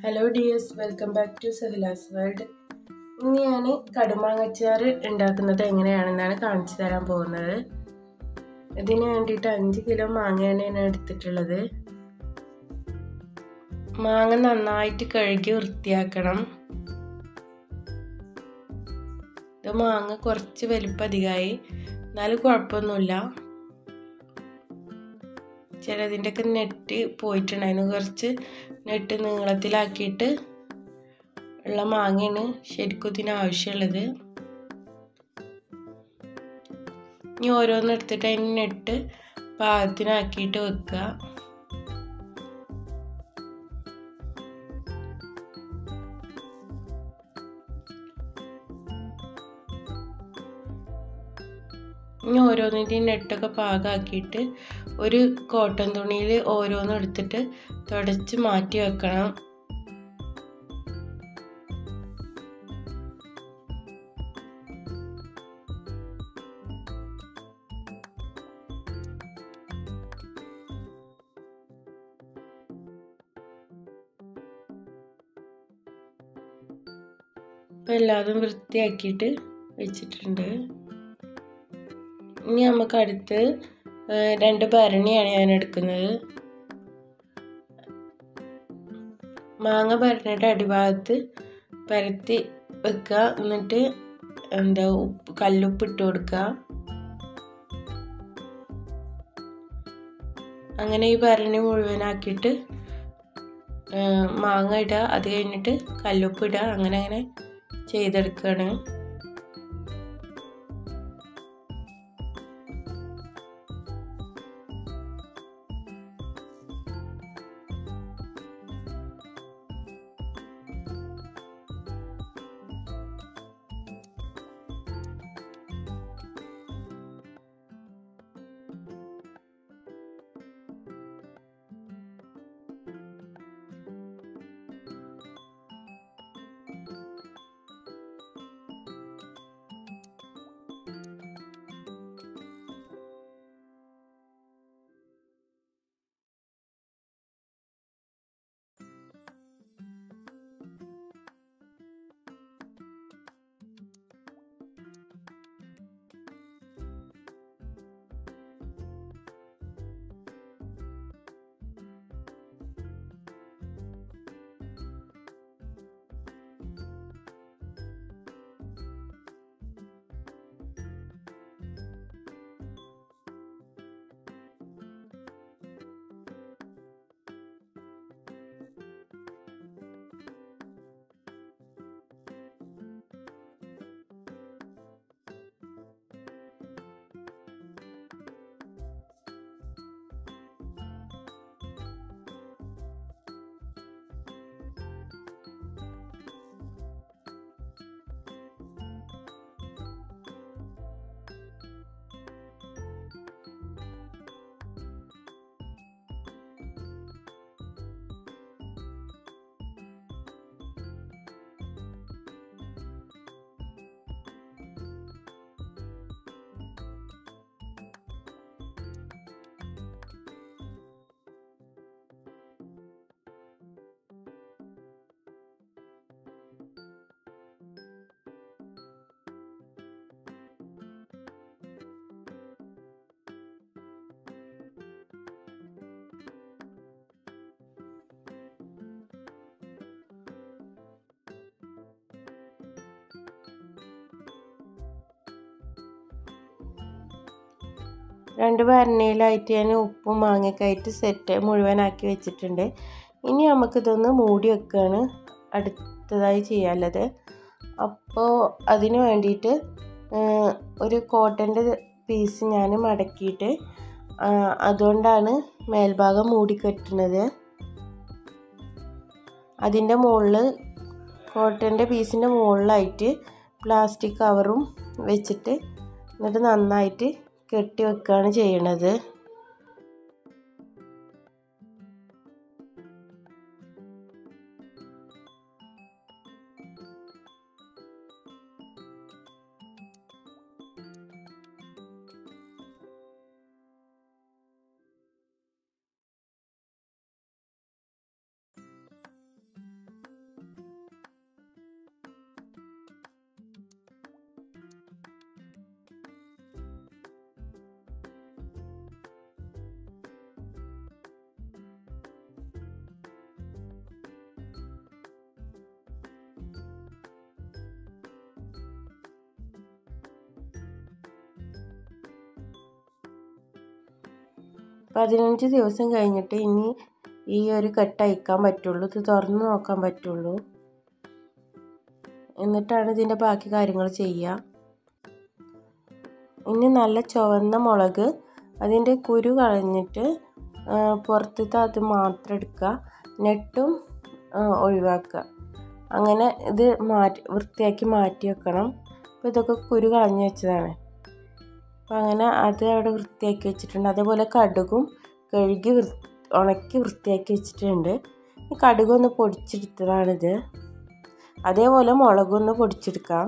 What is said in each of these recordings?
hello dears welcome back to Sahila's world ഇന്ന് ഞാൻ കടുമാങ്ങച്ചാറ് ഉണ്ടാക്കുന്നത് എങ്ങനെയാണെന്നാണ് കാണിച്ചു തരാൻ പോകുന്നത് ഇതിന് വേണ്ടിയിട്ട് അഞ്ച് കിലോ മാങ്ങയാണ് ഞാൻ എടുത്തിട്ടുള്ളത് മാങ്ങ നന്നായിട്ട് കഴുകി വൃത്തിയാക്കണം ഇത് മാങ്ങ കുറച്ച് വലിപ്പം അധികമായി എന്നാലും കുഴപ്പമൊന്നുമില്ല ചിലതിൻ്റെയൊക്കെ നെറ്റ് പോയിട്ടുണ്ടായിരുന്നു കുറച്ച് നെറ്റ് നീളത്തിലാക്കിയിട്ട് ഉള്ള മാങ്ങയാണ് ശരിക്കും ഇതിന് ആവശ്യമുള്ളത് ഇനി ഓരോന്ന് എടുത്തിട്ട് അതിന് നെറ്റ് പാകത്തിനാക്കിയിട്ട് വെക്കുക ഇനി ഓരോന്നിൻ്റെയും നെറ്റൊക്കെ പാകമാക്കിയിട്ട് ഒരു കോട്ടൺ തുണിയിൽ ഓരോന്നും എടുത്തിട്ട് തുടച്ച് മാറ്റി വെക്കണം ഇപ്പം എല്ലാതും വൃത്തിയാക്കിയിട്ട് വെച്ചിട്ടുണ്ട് ഇനി നമുക്ക് അടുത്ത് രണ്ട് ഭരണിയാണ് ഞാൻ എടുക്കുന്നത് മാങ്ങ ഭരണിയുടെ അടിഭാഗത്ത് പരത്തി വെക്കുക എന്നിട്ട് എന്താ ഉപ്പ് കല്ലുപ്പ് ഇട്ട് കൊടുക്കുക അങ്ങനെ ഈ ഭരണി മുഴുവനാക്കിയിട്ട് മാങ്ങ ഇടുക അത് കഴിഞ്ഞിട്ട് കല്ലുപ്പ് ഇടുക അങ്ങനെ അങ്ങനെ ചെയ്തെടുക്കുകയാണ് രണ്ട് ഭരണിയിലായിട്ട് ഞാൻ ഉപ്പും മാങ്ങയൊക്കെ ആയിട്ട് സെറ്റ് മുഴുവനാക്കി വെച്ചിട്ടുണ്ട് ഇനി നമുക്കിതൊന്ന് മൂടി വെക്കുകയാണ് അടുത്തതായി ചെയ്യാനുള്ളത് അപ്പോൾ അതിന് വേണ്ടിയിട്ട് ഒരു കോട്ടൻ്റെ പീസ് ഞാൻ മടക്കിയിട്ട് അതുകൊണ്ടാണ് മേൽഭാഗം മൂടി കെട്ടുന്നത് അതിൻ്റെ മുകളിൽ കോട്ടൻ്റെ പീസിൻ്റെ മുകളിലായിട്ട് പ്ലാസ്റ്റിക് കവറും വെച്ചിട്ട് എന്നിട്ട് നന്നായിട്ട് കെട്ടി വെക്കുകയാണ് ചെയ്യണത് പതിനഞ്ച് ദിവസം കഴിഞ്ഞിട്ട് ഇനി ഈ ഒരു കെട്ട് അയക്കാൻ പറ്റുള്ളൂ ഇത് തുറന്ന് നോക്കാൻ പറ്റുള്ളൂ എന്നിട്ടാണ് ഇതിൻ്റെ ബാക്കി കാര്യങ്ങൾ ചെയ്യുക ഇനി നല്ല ചുവന്ന മുളക് അതിൻ്റെ കുരു കളഞ്ഞിട്ട് പുറത്തത്തെ അത് മാത്രം എടുക്കുക നെട്ടും ഒഴിവാക്കുക അങ്ങനെ ഇത് മാറ്റി വൃത്തിയാക്കി മാറ്റി വെക്കണം അപ്പോൾ ഇതൊക്കെ കുരു കളഞ്ഞ് വെച്ചതാണ് അപ്പോൾ അങ്ങനെ അത് അവിടെ വൃത്തിയാക്കി വെച്ചിട്ടുണ്ട് അതേപോലെ കടുകും കഴുകി വൃ ഉണക്കി വൃത്തിയാക്കി വെച്ചിട്ടുണ്ട് ഈ കടുകൊന്ന് പൊടിച്ചെടുത്തതാണിത് അതേപോലെ മുളകൊന്ന് പൊടിച്ചെടുക്കാം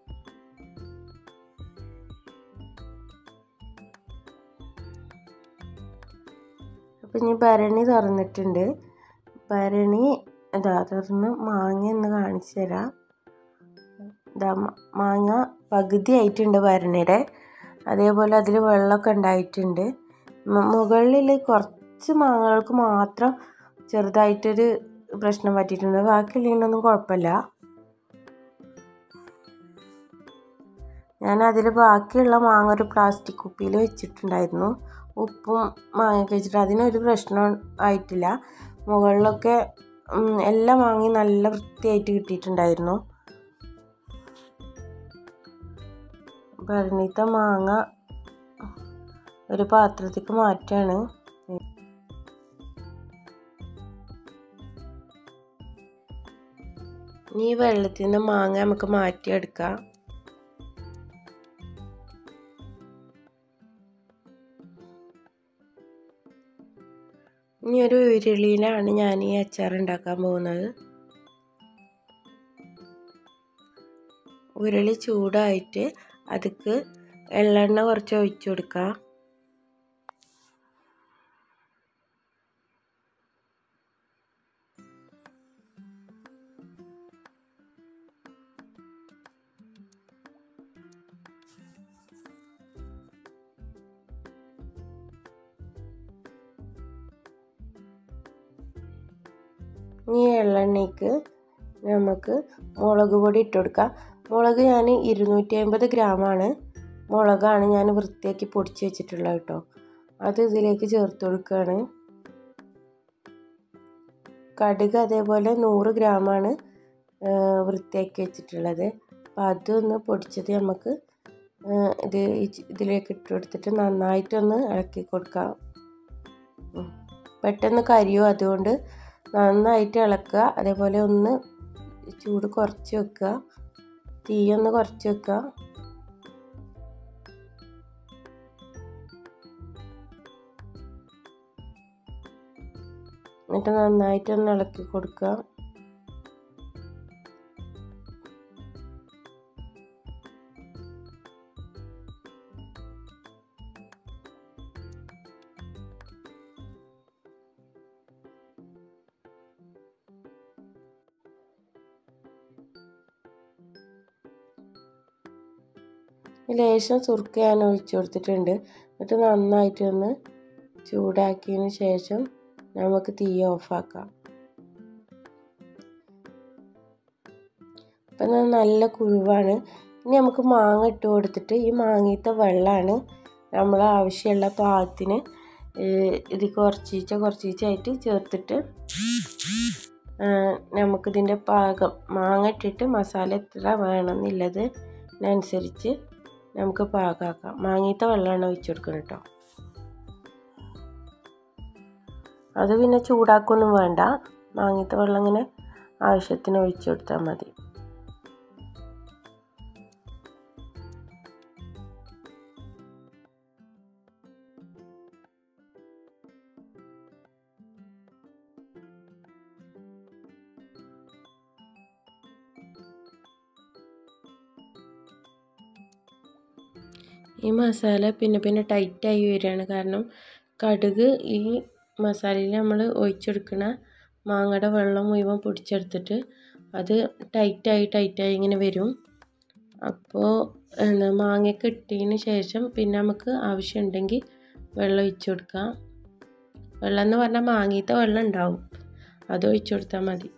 അപ്പം ഇനി ഭരണി തുറന്നിട്ടുണ്ട് ഭരണി ഇതാ തുറന്ന് മാങ്ങ ഒന്ന് കാണിച്ചു തരാം ഇതാ മാങ്ങ പകുതി ആയിട്ടുണ്ട് ഭരണിയുടെ അതേപോലെ അതിൽ വെള്ളമൊക്കെ ഉണ്ടായിട്ടുണ്ട് മുകളിൽ കുറച്ച് മാങ്ങകൾക്ക് മാത്രം ചെറുതായിട്ടൊരു പ്രശ്നം പറ്റിയിട്ടുണ്ട് ബാക്കിയുള്ളതിനൊന്നും കുഴപ്പമില്ല ഞാൻ അതിൽ ബാക്കിയുള്ള മാങ്ങ ഒരു പ്ലാസ്റ്റിക് കുപ്പിയിൽ വെച്ചിട്ടുണ്ടായിരുന്നു ഉപ്പും മാങ്ങയൊക്കെ വെച്ചിട്ട് അതിനൊരു പ്രശ്നം ആയിട്ടില്ല മുകളിലൊക്കെ എല്ലാ മാങ്ങയും നല്ല വൃത്തിയായിട്ട് കിട്ടിയിട്ടുണ്ടായിരുന്നു ഭരണിത്തെ മാങ്ങ ഒരു പാത്രത്തേക്ക് മാറ്റാണ് ഇനി വെള്ളത്തിൽ നിന്ന് മാങ്ങ നമുക്ക് മാറ്റിയെടുക്കാം ഇനി ഒരു ഉരുളിയിലാണ് ഞാൻ ഈ അച്ചാർ ഉണ്ടാക്കാൻ പോകുന്നത് ഉരുളി ചൂടായിട്ട് അതിക്ക് എള്ളെണ്ണ കുറച്ച് ഒഴിച്ചു കൊടുക്കാം ഈ എള്ളെണ്ണയ്ക്ക് നമുക്ക് മുളക് പൊടി ഇട്ട് കൊടുക്കാം മുളക് ഞാൻ ഇരുന്നൂറ്റി അമ്പത് ഗ്രാമാണ് മുളകാണ് ഞാൻ വൃത്തിയാക്കി പൊടിച്ച് വെച്ചിട്ടുള്ളത് കേട്ടോ അത് ഇതിലേക്ക് ചേർത്ത് കൊടുക്കുകയാണ് കടുക് അതേപോലെ നൂറ് ഗ്രാമാണ് വൃത്തിയാക്കി വെച്ചിട്ടുള്ളത് അപ്പോൾ അതൊന്ന് പൊടിച്ചത് നമുക്ക് ഇത് ഇതിലേക്ക് ഇട്ട് കൊടുത്തിട്ട് നന്നായിട്ടൊന്ന് ഇളക്കി കൊടുക്കാം പെട്ടെന്ന് കരിയോ അതുകൊണ്ട് നന്നായിട്ട് ഇളക്കുക അതേപോലെ ഒന്ന് ചൂട് കുറച്ച് വെക്കുക തീയൊന്ന് കുറച്ച് വെക്കുക എന്നിട്ട് നന്നായിട്ടൊന്ന് ഇളക്കി കൊടുക്കുക ലേശം സുർക്ക ഞാൻ ഒഴിച്ചു കൊടുത്തിട്ടുണ്ട് എന്നിട്ട് നന്നായിട്ടൊന്ന് ചൂടാക്കിയതിന് ശേഷം നമുക്ക് തീ ഓഫാക്കാം അപ്പം നല്ല കുഴുവാണ് ഇനി നമുക്ക് മാങ്ങ ഇട്ട് കൊടുത്തിട്ട് ഈ മാങ്ങയത്തെ വെള്ളമാണ് നമ്മൾ ആവശ്യമുള്ള പാകത്തിന് ഇത് കുറച്ചീച്ച കുറച്ചീച്ചായിട്ട് ചേർത്തിട്ട് നമുക്കിതിൻ്റെ പാകം മാങ്ങ ഇട്ടിട്ട് മസാല എത്ര വേണമെന്നുള്ളത് അനുസരിച്ച് നമുക്ക് പാകമാക്കാം മാങ്ങീത്ത വെള്ളമാണ് ഒഴിച്ചു കൊടുക്കുന്നത് കേട്ടോ അത് പിന്നെ ചൂടാക്കൊന്നും വേണ്ട മാങ്ങീത്ത വെള്ളം ഇങ്ങനെ ആവശ്യത്തിന് ഒഴിച്ചു കൊടുത്താൽ മതി ഈ മസാല പിന്നെ പിന്നെ ടൈറ്റായി വരികയാണ് കാരണം കടുക് ഈ മസാലയിൽ നമ്മൾ ഒഴിച്ചെടുക്കുന്ന മാങ്ങയുടെ വെള്ളം മുഴുവൻ പൊടിച്ചെടുത്തിട്ട് അത് ടൈറ്റായി ടൈറ്റായി ഇങ്ങനെ വരും അപ്പോൾ എന്താ മാങ്ങയൊക്കെ ഇട്ടതിന് ശേഷം പിന്നെ നമുക്ക് ആവശ്യമുണ്ടെങ്കിൽ വെള്ളം ഒഴിച്ചു കൊടുക്കാം വെള്ളം എന്ന് പറഞ്ഞാൽ മാങ്ങീത്തെ വെള്ളം ഉണ്ടാവും അത് ഒഴിച്ചു കൊടുത്താൽ മതി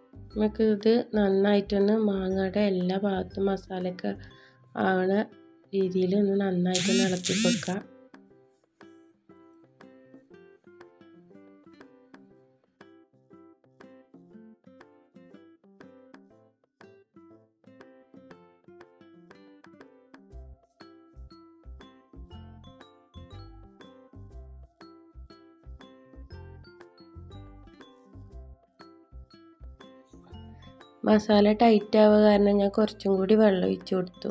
നമുക്ക് ഇത് നന്നായിട്ടൊന്ന് മാങ്ങയുടെ എല്ലാ ഭാഗത്തും മസാലയൊക്കെ ആവണ രീതിയിൽ ഒന്ന് നന്നായിട്ടൊന്ന് ഇളക്കി കൊടുക്കുക മസാല ടൈറ്റ് ആവുക കാരണം ഞാൻ കുറച്ചും കൂടി വെള്ളം ഒഴിച്ചു കൊടുത്തു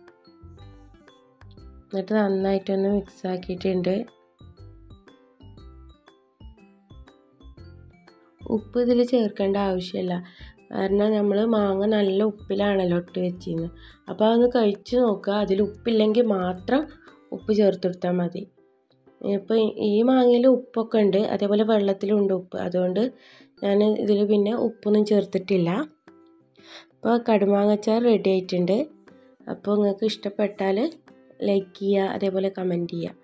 എന്നിട്ട് നന്നായിട്ടൊന്ന് മിക്സ് ആക്കിയിട്ടുണ്ട് ഉപ്പ് ഇതിൽ ചേർക്കേണ്ട ആവശ്യമില്ല കാരണം നമ്മൾ മാങ്ങ നല്ല ഉപ്പിലാണല്ലോ ഇട്ട് വെച്ചിരുന്നത് അപ്പോൾ അതൊന്ന് കഴിച്ച് നോക്കുക അതിൽ ഉപ്പില്ലെങ്കിൽ മാത്രം ഉപ്പ് ചേർത്ത് കൊടുത്താൽ മതി ഇപ്പോൾ ഈ മാങ്ങയിൽ ഉപ്പൊക്കെ ഉണ്ട് അതേപോലെ വെള്ളത്തിലുണ്ട് ഉപ്പ് അതുകൊണ്ട് ഞാൻ ഇതിൽ പിന്നെ ഉപ്പൊന്നും ചേർത്തിട്ടില്ല അപ്പോൾ കടുമാങ്ങച്ചാർ റെഡി ആയിട്ടുണ്ട് അപ്പോൾ നിങ്ങൾക്ക് ഇഷ്ടപ്പെട്ടാൽ ലൈക്ക് ചെയ്യുക അതേപോലെ കമൻറ്റ് ചെയ്യുക